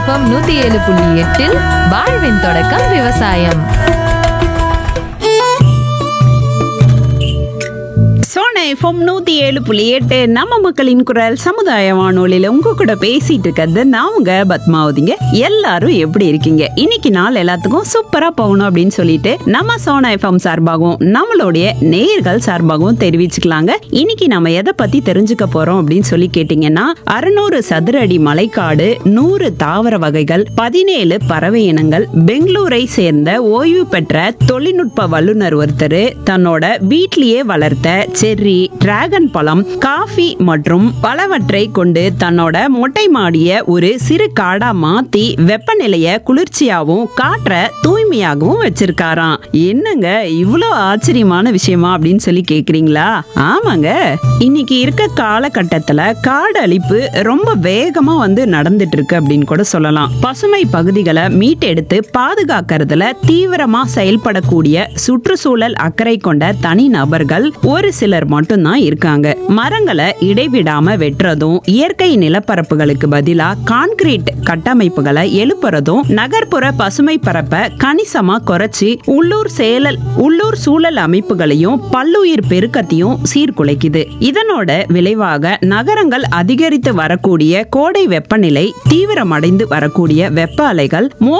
FM நூத்தி ஏழு புள்ளி எட்டில் வாழ்வின் தொடக்கம் விவசாயம் சோனா எஃப்எம் நூத்தி ஏழு புள்ளி எட்டு நம்ம மக்களின் குரல் சமுதாய வானொலியில உங்க கூட பேசிட்டு இருக்கிறது நான் உங்க பத்மாவதிங்க எல்லாரும் எப்படி இருக்கீங்க இன்னைக்கு நாள் எல்லாத்துக்கும் சூப்பரா போகணும் அப்படின்னு சொல்லிட்டு நம்ம சோனா எஃப்எம் சார்பாகவும் நம்மளுடைய நேயர்கள் சார்பாகவும் தெரிவிச்சுக்கலாங்க இன்னைக்கு நம்ம எதை பத்தி தெரிஞ்சுக்க போறோம் அப்படின்னு சொல்லி கேட்டீங்கன்னா அறுநூறு சதுர அடி மலைக்காடு நூறு தாவர வகைகள் பதினேழு பறவை இனங்கள் பெங்களூரை சேர்ந்த ஓய்வு பெற்ற தொழில்நுட்ப வல்லுநர் ஒருத்தர் தன்னோட வீட்லயே வளர்த்த செர்ரி டிராகன் பழம் காஃபி மற்றும் பலவற்றை கொண்டு தன்னோட மொட்டை மாடிய ஒரு சிறு காடா மாத்தி வெப்பநிலைய குளிர்ச்சியாவும் காற்ற தூய்மையாகவும் வச்சிருக்காராம் என்னங்க இவ்வளோ ஆச்சரியமான விஷயமா அப்படின்னு சொல்லி கேக்குறீங்களா ஆமாங்க இன்னைக்கு இருக்க காலகட்டத்துல காடு அழிப்பு ரொம்ப வேகமா வந்து நடந்துட்டு இருக்கு அப்படின்னு கூட சொல்லலாம் பசுமை பகுதிகளை மீட்டெடுத்து பாதுகாக்கிறதுல தீவிரமா செயல்படக்கூடிய சுற்றுச்சூழல் அக்கறை கொண்ட தனி நபர்கள் ஒரு சிலர் மட்டும்தான் இருக்காங்க மரங்களை இடைவிடாம வெட்டுறதும் இயற்கை நிலப்பரப்புகளுக்கு பதிலா கான்கிரீட் கட்டமைப்புகளை எழுப்புறதும் நகர்ப்புற பசுமை பரப்ப கணிசமா குறைச்சி உள்ளூர் செயலல் உள்ளூர் சூழல் அமைப்புகளையும் பல்லுயிர் பெருக்கத்தையும் சீர்குலைக்குது இதனோட விளைவாக நகரங்கள் அதிகரித்து வரக்கூடிய கோடை வெப்பநிலை தீவிரமடைந்து வரக்கூடிய வெப்ப அலைகள் மோ